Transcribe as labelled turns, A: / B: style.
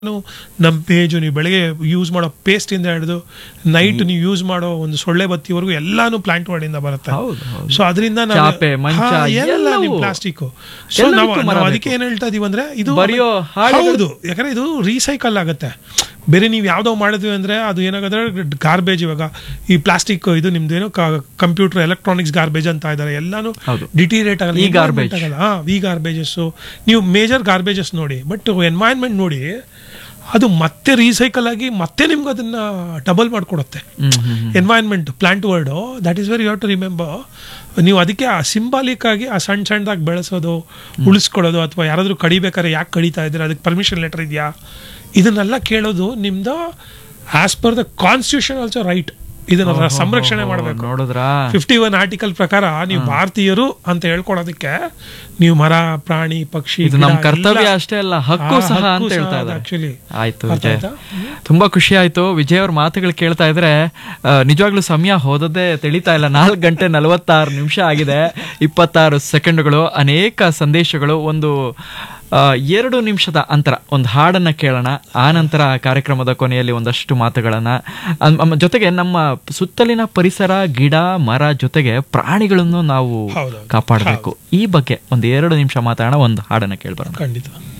A: ನಮ್ಮ ಪೇಜು ನೀವು ಬೆಳಗ್ಗೆ ಯೂಸ್ ಮಾಡೋ ಪೇಸ್ಟ್ ಇಂದ ಹಿಡಿದು ನೈಟ್ ನೀವು ಯೂಸ್ ಮಾಡೋ ಒಂದು ಸೊಳ್ಳೆ ಬತ್ತಿವರೆಗೂ ಎಲ್ಲಾನು ಪ್ಲಾಂಟ್ ಇಂದ ಬರುತ್ತೆ
B: ಹೌದು, ಹೌದು.
A: ಸೊ ಅದರಿಂದ
B: ಚಾಪೆ, ಮಂಚ,
A: ಎಲ್ಲ
B: ಎಲ್ಲವೂ.
A: ಪ್ಲಾಸ್ಟಿಕ್ ಸೊ
B: ಎಲ್ಲದಕ್ಕೂ
A: ನಾವು
B: ಮರ
A: ನಾವು
B: ಬೇಕು.
A: ಅದಕ್ಕೆ ಏನ್ ಹೇಳ್ತಾ ಇದೀವಿ ಅಂದ್ರೆ ಇದು
B: ಬರೆಯೋ ಹಾಳೆಗಳು-
A: ಹೌದು ಯಾಕಂದ್ರೆ ಇದು ರೀಸೈಕಲ್ ಆಗುತ್ತೆ ಬೇರೆ ನೀವು ಯಾವ್ದೋ ಮಾಡಿದ್ವಿ ಅಂದ್ರೆ ಅದು ಏನಾಗುತ್ತೆ ಗಾರ್ಬೇಜ್ ಇವಾಗ ಈ ಪ್ಲಾಸ್ಟಿಕ್ ಇದು ನಿಮ್ದು ಏನೋ ಕಂಪ್ಯೂಟರ್ ಎಲೆಕ್ಟ್ರಾನಿಕ್ಸ್ ಗಾರ್ಬೇಜ್ ಅಂತ ಇದಾರೆ ಎಲ್ಲಾನು
B: ಹೌದು.
A: ಡಿಟೀರೇಟ್ ಆಗಲ್ಲ
B: ಈ
A: environment
B: garbage.
A: ಆಗಲ್ಲ ಹಾ ವಿ ಗಾರ್ಬೇಜಸ್ ನೀವು ಮೇಜರ್ ಗಾರ್ಬೇಜಸ್ ನೋಡಿ ಬಟ್ ಎನ್ವೈರ್ಮೆಂಟ್ ನೋಡಿ ಅದು ಮತ್ತೆ ರೀಸೈಕಲ್ ಆಗಿ ಮತ್ತೆ ನಿಮ್ಗೆ ಅದನ್ನ ಡಬಲ್ ಮಾಡಿಕೊಡುತ್ತೆ
B: hmm, hmm, hmm.
A: Environment plant word that is very you to remember ನೀವು ಅದಕ್ಕೆ ಆ ಸಿಂಬಾಲಿಕ್ ಆಗಿ ಆ ಸಣ್ಣ ಸಣ್ಣದಾಗಿ ಬೆಳೆಸೋದು ಉಳಿಸ್ಕೊಳ್ಳೋದು ಅಥವಾ ಯಾರಾದರೂ ಕಡಿಬೇಕಾದ್ರೆ ಯಾಕೆ ಕಡಿತಾ ಇದ್ರೆ ಅದಕ್ಕೆ ಪರ್ಮಿಷನ್ ಲೆಟರ್ ಇದೆಯಾ ಇದನ್ನೆಲ್ಲ ಕೇಳೋದು ನಿಮ್ದು as per the constitution also right ಇದನ್ನ ಸಂರಕ್ಷಣೆ ಮಾಡಬೇಕು
B: ನೋಡಿದ್ರಾ
A: ಫಿಫ್ಟಿ ಒನ್ ಆರ್ಟಿಕಲ್ ಪ್ರಕಾರ ನೀವು ಭಾರತೀಯರು ಅಂತ ಹೇಳ್ಕೊಳೋದಕ್ಕೆ ನೀವು ಮರ ಪ್ರಾಣಿ ಪಕ್ಷಿ
B: ಇದು ನಮ್ಮ ಕರ್ತವ್ಯ ಅಷ್ಟೇ ಅಲ್ಲ ಹಕ್ಕು ಸಹ ಅಂತ ಹೇಳ್ತಾ ಇದ್ದಾರೆ
A: ಆಕ್ಚುಲಿ
B: ಆಯ್ತು
A: ಅರ್ಥ
B: ವಿಜಯ್
A: ಆಯ್ತಾ?
B: ತುಂಬಾ ಖುಷಿ ಆಯ್ತು ವಿಜಯ್ ಅವ್ರ ಮಾತುಗಳು ಕೇಳ್ತಾ ಇದ್ರೆ ಆ, ನಿಜವಾಗ್ಲೂ ಸಮಯ ಹೋದದ್ದೇ ತಿಳಿತಾ ಇಲ್ಲ ನಾಲ್ಕು ಗಂಟೆ ನಲವತ್ತಾರು ನಿಮಿಷ ಆಗಿದೆ ಇಪ್ಪತ್ತಾರು ಸೆಕೆಂಡ್ಗಳು ಅನೇಕ ಸಂದೇಶಗಳು ಒಂದು ಆ, ಎರಡು ನಿಮಿಷದ ಅಂತರ ಒಂದು ಹಾಡನ್ನ ಕೇಳೋಣ ಆ ನಂತರ ಕಾರ್ಯಕ್ರಮದ ಕೊನೆಯಲ್ಲಿ ಒಂದಷ್ಟು ಮಾತುಗಳನ್ನ ಅಮ್- ಅಮ್- ಜೊತೆಗೆ ನಮ್ಮ ಸುತ್ತಲಿನ ಪರಿಸರ ಗಿಡ ಮರ ಜೊತೆಗೆ ಪ್ರಾಣಿಗಳನ್ನು ನಾವು
A: ಹೌದೌದು.
B: ಕಾಪಾಡಬೇಕು ಈ ಬಗ್ಗೆ ಒಂದು ಎರಡು ನಿಮಿಷ ಮಾತಾಡೋಣ ಒಂದು ಹಾಡನ್ನ ಕೇಳ್ಬರೋಣ
A: ಖಂಡಿತ